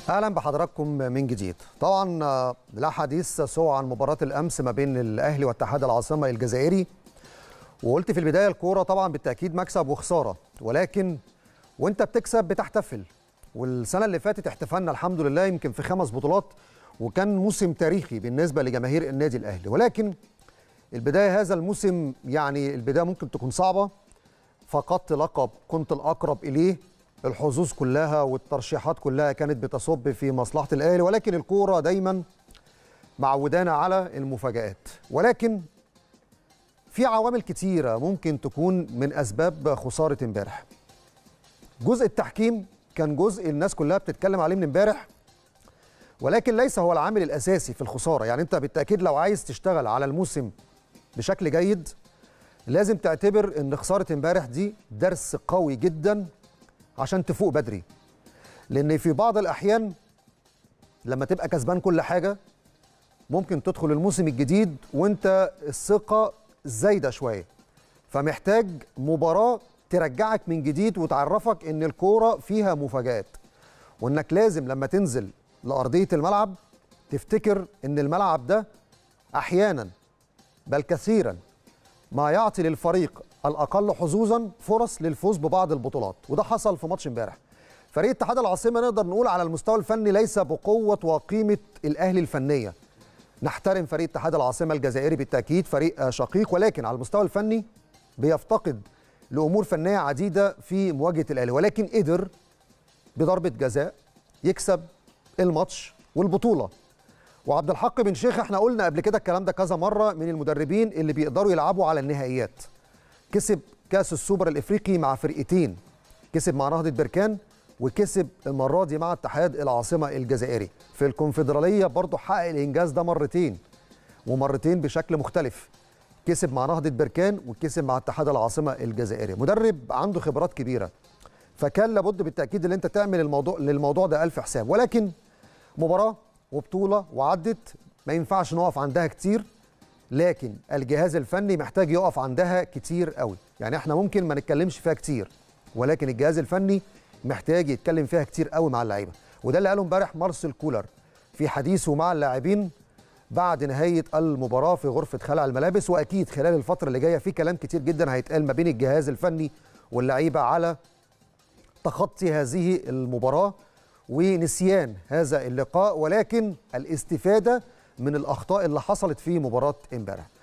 اهلا بحضراتكم من جديد طبعا آه، لا حديث سوى عن مباراه الامس ما بين الاهلي واتحاد العاصمه الجزائري وقلت في البدايه الكوره طبعا بالتاكيد مكسب وخساره ولكن وانت بتكسب بتحتفل والسنه اللي فاتت احتفلنا الحمد لله يمكن في خمس بطولات وكان موسم تاريخي بالنسبه لجماهير النادي الاهلي ولكن البدايه هذا الموسم يعني البدايه ممكن تكون صعبه فقدت لقب كنت الاقرب اليه الحظوظ كلها والترشيحات كلها كانت بتصب في مصلحه الاهلي ولكن الكوره دايما معودانا على المفاجات ولكن في عوامل كتيره ممكن تكون من اسباب خساره امبارح جزء التحكيم كان جزء الناس كلها بتتكلم عليه من امبارح ولكن ليس هو العامل الاساسي في الخساره يعني انت بالتاكيد لو عايز تشتغل على الموسم بشكل جيد لازم تعتبر ان خساره امبارح دي درس قوي جدا عشان تفوق بدري لان في بعض الاحيان لما تبقى كسبان كل حاجه ممكن تدخل الموسم الجديد وانت الثقه زايده شويه فمحتاج مباراه ترجعك من جديد وتعرفك ان الكوره فيها مفاجات وانك لازم لما تنزل لارضيه الملعب تفتكر ان الملعب ده احيانا بل كثيرا ما يعطي للفريق الاقل حظوظا فرص للفوز ببعض البطولات وده حصل في ماتش امبارح فريق اتحاد العاصمه نقدر نقول على المستوى الفني ليس بقوه وقيمه الاهلي الفنيه نحترم فريق اتحاد العاصمه الجزائري بالتاكيد فريق شقيق ولكن على المستوى الفني بيفتقد لامور فنيه عديده في مواجهه الاهلي ولكن قدر بضربه جزاء يكسب الماتش والبطوله وعبد الحق بن شيخ احنا قلنا قبل كده الكلام ده كذا مره من المدربين اللي بيقدروا يلعبوا على النهائيات كسب كاس السوبر الافريقي مع فرقتين كسب مع نهضه بركان وكسب المره دي مع اتحاد العاصمه الجزائري في الكونفدراليه برضه حقق الانجاز ده مرتين ومرتين بشكل مختلف كسب مع نهضه بركان وكسب مع اتحاد العاصمه الجزائري مدرب عنده خبرات كبيره فكان لابد بالتاكيد ان انت تعمل الموضوع للموضوع ده الف حساب ولكن مباراه وبطوله وعدت ما ينفعش نقف عندها كتير لكن الجهاز الفني محتاج يقف عندها كتير قوي يعني احنا ممكن ما نتكلمش فيها كتير ولكن الجهاز الفني محتاج يتكلم فيها كتير قوي مع اللعيبه وده اللي قاله امبارح مارسيل كولر في حديثه مع اللاعبين بعد نهايه المباراه في غرفه خلع الملابس واكيد خلال الفتره اللي جايه في كلام كتير جدا هيتقال ما بين الجهاز الفني واللعيبه على تخطي هذه المباراه ونسيان هذا اللقاء ولكن الاستفاده من الاخطاء اللي حصلت في مباراه امبارح